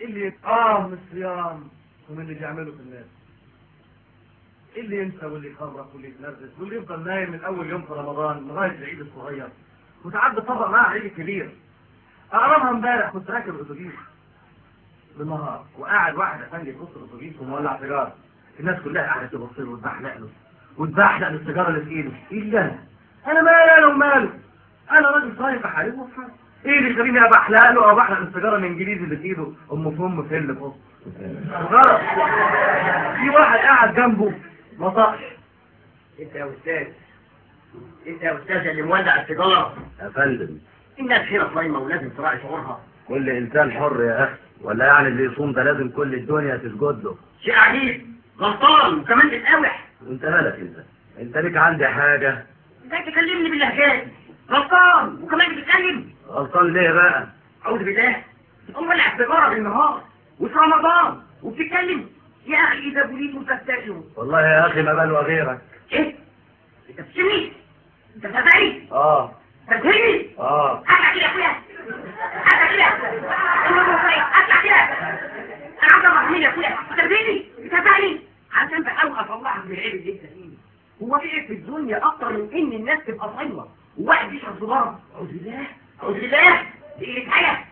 اللي يتقام من الصيام ومن اللي بيعمله في الناس إيه اللي ينسى واللي يخرف واللي يتنرفز واللي يفضل نايم من اول يوم في رمضان لغايه العيد الصغير وساعات بتطبق معاه عيد كبير اقربها امبارح كنت راكب الاتوبيس بالنهار وقاعد واحد افندي في وسط الاتوبيس ومولع سيجاره الناس كلها قاعده تبص له وتبحلق له وتبحلق للسيجاره اللي في ايده الا انا انا مالي انا وماله انا راجل صايم بحالي وفحال ايه اللي يخليني ابحلق له او بحلق السيجاره الانجليزي اللي في ايده ام فم فل فوق غلط في واحد قاعد جنبه ما طقش انت يا استاذ انت يا استاذ اللي مولع السيجاره يا فندم الناس هنا صايمه ولازم تراعي شعورها كل انسان حر يا اخي ولا يعني اللي يصوم ده لازم كل الدنيا تسجد له شيء عجيب غلطان وكمان بتقاوح وانت مالك انت انت ليك عندي حاجه ازاي تكلمني باللهجات غلطان وكمان بتتكلم غلطان ليه بقى اعوذ بالله تقوم مولع السيجاره بالنهار وفي رمضان وبتتكلم يا اخي اذا بوليت تستشعر والله يا اخي ما بالو غيرك ايه انت بتشمي انت بتتعي اه انت بتهني اه اطلع كده يا اخويا اطلع كده اطلع كده انا عايز ابقى مين يا اخويا انت بتهني بتتعي عشان بحاول اطلعك من العيب اللي انت فيه هو في ايه في الدنيا اكتر من ان الناس تبقى صايمه وواحد يشرب سيجاره اعوذ بالله اعوذ بالله دي حاجه